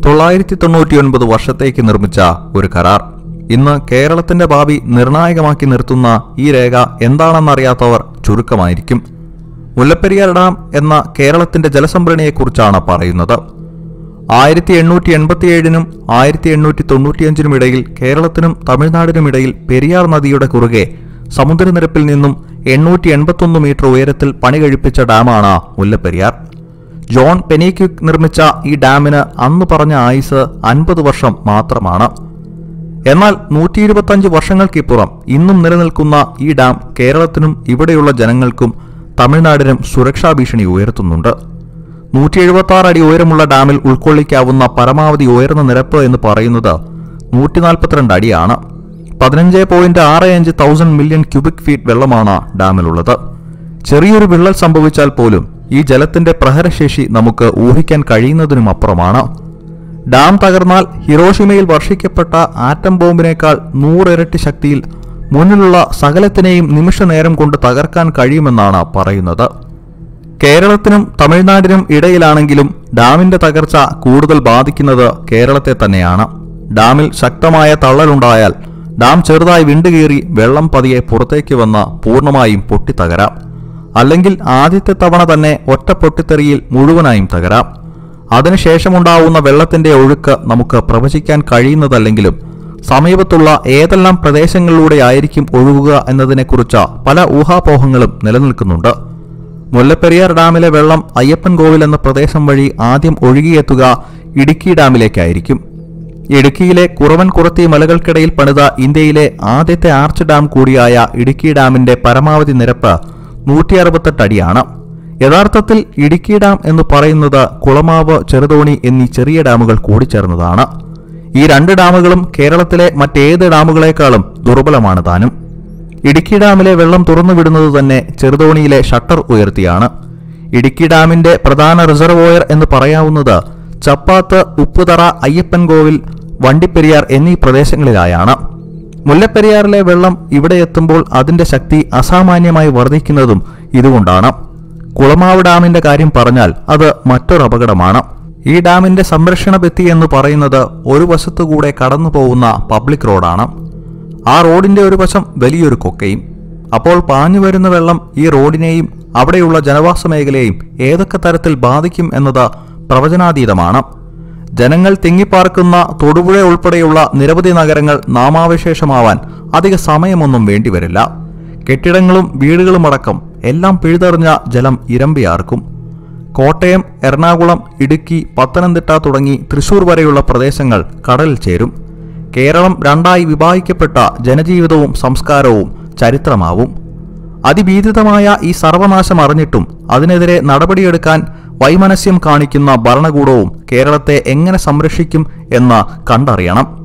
തൊള്ളായിരത്തി തൊണ്ണൂറ്റിയൊൻപത് വർഷത്തേക്ക് നിർമ്മിച്ച ഒരു കരാർ ഇന്ന് കേരളത്തിന്റെ ഭാവി നിർണായകമാക്കി നിർത്തുന്ന ഈ രേഖ എന്താണെന്നറിയാത്തവർ ചുരുക്കമായിരിക്കും മുല്ലപ്പെരിയാർ ഡാം എന്ന കേരളത്തിന്റെ ജലസംഭരണിയെക്കുറിച്ചാണ് പറയുന്നത് ആയിരത്തി എണ്ണൂറ്റി എൺപത്തിയേഴിനും ആയിരത്തി എണ്ണൂറ്റി തൊണ്ണൂറ്റിയഞ്ചിനും ഇടയിൽ കേരളത്തിനും തമിഴ്നാടിനും ഇടയിൽ പെരിയാർ നദിയുടെ കുറുകെ സമുദ്രനിരപ്പിൽ നിന്നും എണ്ണൂറ്റി എൺപത്തൊന്ന് മീറ്റർ ഉയരത്തിൽ പണി കഴിപ്പിച്ച ഡാമാണ് മുല്ലപ്പെരിയാർ ജോൺ പെനീക്വിക് നിർമ്മിച്ച ഈ ഡാമിന് അന്ന് പറഞ്ഞ ആയുസ് അൻപത് വർഷം മാത്രമാണ് എന്നാൽ നൂറ്റി ഇരുപത്തഞ്ച് വർഷങ്ങൾക്കിപ്പുറം ഇന്നും നിലനിൽക്കുന്ന ഈ ഡാം കേരളത്തിനും ഇവിടെയുള്ള ജനങ്ങൾക്കും തമിഴ്നാടിനും സുരക്ഷാ ഭീഷണി ഉയർത്തുന്നുണ്ട് നൂറ്റി എഴുപത്തി ആറ് അടി ഉയരമുള്ള ഡാമിൽ ഉൾക്കൊള്ളിക്കാവുന്ന പരമാവധി ഉയർന്ന നിരപ്പ് എന്ന് പറയുന്നത് നൂറ്റി നാൽപ്പത്തിരണ്ട് അടിയാണ് പതിനഞ്ച് പോയിന്റ് ആറ് അഞ്ച് തൗസൻഡ് മില്യൺ ക്യൂബിക് ഫീറ്റ് വെള്ളമാണ് ഡാമിലുള്ളത് ചെറിയൊരു വിള്ളൽ സംഭവിച്ചാൽ പോലും ഈ ജലത്തിന്റെ പ്രഹരശേഷി നമുക്ക് ഊഹിക്കാൻ കഴിയുന്നതിനും അപ്പുറമാണ് ഡാം തകർന്നാൽ ഹിറോഷിമയിൽ വർഷിക്കപ്പെട്ട ആറ്റം ബോംബിനേക്കാൾ നൂറിരട്ടി ശക്തിയിൽ മുന്നിലുള്ള സകലത്തിനെയും നിമിഷനേരം കൊണ്ട് തകർക്കാൻ കഴിയുമെന്നാണ് പറയുന്നത് കേരളത്തിനും തമിഴ്നാടിനും ഇടയിലാണെങ്കിലും ഡാമിന്റെ തകർച്ച കൂടുതൽ ബാധിക്കുന്നത് കേരളത്തെ തന്നെയാണ് ഡാമിൽ ശക്തമായ തള്ളലുണ്ടായാൽ ഡാം ചെറുതായി വിണ്ടുകീറി വെള്ളം പതിയെ പുറത്തേക്ക് വന്ന് പൂർണ്ണമായും പൊട്ടിത്തകരാം അല്ലെങ്കിൽ ആദ്യത്തെ തവണ തന്നെ ഒറ്റ പൊട്ടിത്തെറിയിൽ മുഴുവനായും തകരാം അതിനുശേഷമുണ്ടാവുന്ന വെള്ളത്തിന്റെ ഒഴുക്ക് നമുക്ക് പ്രവചിക്കാൻ കഴിയുന്നതല്ലെങ്കിലും സമീപത്തുള്ള ഏതെല്ലാം പ്രദേശങ്ങളിലൂടെ ആയിരിക്കും ഒഴുകുക എന്നതിനെക്കുറിച്ച് പല ഊഹാപോഹങ്ങളും നിലനിൽക്കുന്നുണ്ട് മുല്ലപ്പെരിയാർ ഡാമിലെ വെള്ളം അയ്യപ്പൻ കോവിൽ എന്ന പ്രദേശം വഴി ആദ്യം ഒഴുകിയെത്തുക ഇടുക്കി ഡാമിലേക്കായിരിക്കും ഇടുക്കിയിലെ കുറവൻ കുറത്തി മലകൾക്കിടയിൽ പണിത ഇന്ത്യയിലെ ആദ്യത്തെ ആർച്ച് ഡാം കൂടിയായ ഇടുക്കി ഡാമിന്റെ പരമാവധി നിരപ്പ് നൂറ്റി അറുപത്തെട്ട് അടിയാണ് യഥാർത്ഥത്തിൽ ഇടുക്കി ഡാം എന്ന് പറയുന്നത് കുളമാവ് ചെറുതോണി എന്നീ ചെറിയ ഡാമുകൾ കൂടിച്ചേർന്നതാണ് ഈ രണ്ട് ഡാമുകളും കേരളത്തിലെ മറ്റേത് ഡാമുകളെക്കാളും ദുർബലമാണ് താനും ഇടുക്കി ഡാമിലെ വെള്ളം തുറന്നുവിടുന്നത് തന്നെ ചെറുതോണിയിലെ ഷട്ടർ ഉയർത്തിയാണ് ഇടുക്കി ഡാമിന്റെ പ്രധാന റിസർവോയർ എന്ന് പറയാവുന്നത് ചപ്പാത്ത് ഉപ്പുതറ അയ്യപ്പൻകോവിൽ വണ്ടിപ്പെരിയാർ എന്നീ പ്രദേശങ്ങളിലായാണ് മുല്ലപ്പെരിയാറിലെ വെള്ളം ഇവിടെ എത്തുമ്പോൾ അതിന്റെ ശക്തി അസാമാന്യമായി വർദ്ധിക്കുന്നതും ഇതുകൊണ്ടാണ് കുളമാവ് ഡാമിന്റെ കാര്യം പറഞ്ഞാൽ അത് മറ്റൊരു അപകടമാണ് ഈ ഡാമിന്റെ സംരക്ഷണ ഭിത്തി എന്ന് പറയുന്നത് ഒരു വശത്തുകൂടെ കടന്നു പോകുന്ന പബ്ലിക് റോഡാണ് ആ റോഡിന്റെ ഒരു വശം വലിയൊരു കൊക്കയും അപ്പോൾ പാഞ്ഞു വരുന്ന വെള്ളം ഈ റോഡിനെയും അവിടെയുള്ള ജനവാസ മേഖലയെയും ഏതൊക്കെ തരത്തിൽ ബാധിക്കും എന്നത് പ്രവചനാതീതമാണ് ജനങ്ങൾ തിങ്ങിപ്പാർക്കുന്ന തൊടുപുഴ ഉൾപ്പെടെയുള്ള നിരവധി നഗരങ്ങൾ നാമാവശേഷമാവാൻ അധിക സമയമൊന്നും വേണ്ടിവരില്ല കെട്ടിടങ്ങളും വീടുകളുമടക്കം എല്ലാം പിഴുതെറിഞ്ഞ ജലം ഇരമ്പിയാർക്കും കോട്ടയം എറണാകുളം ഇടുക്കി പത്തനംതിട്ട തുടങ്ങി തൃശൂർ വരെയുള്ള പ്രദേശങ്ങൾ കടലിൽ ചേരും കേരളം രണ്ടായി വിഭാഗിക്കപ്പെട്ട ജനജീവിതവും സംസ്കാരവും ചരിത്രമാവും അതിഭീതിതമായ ഈ സർവനാശം അറിഞ്ഞിട്ടും അതിനെതിരെ നടപടിയെടുക്കാൻ വൈമനസ്യം കാണിക്കുന്ന ഭരണകൂടവും കേരളത്തെ എങ്ങനെ സംരക്ഷിക്കും എന്ന് കണ്ടറിയണം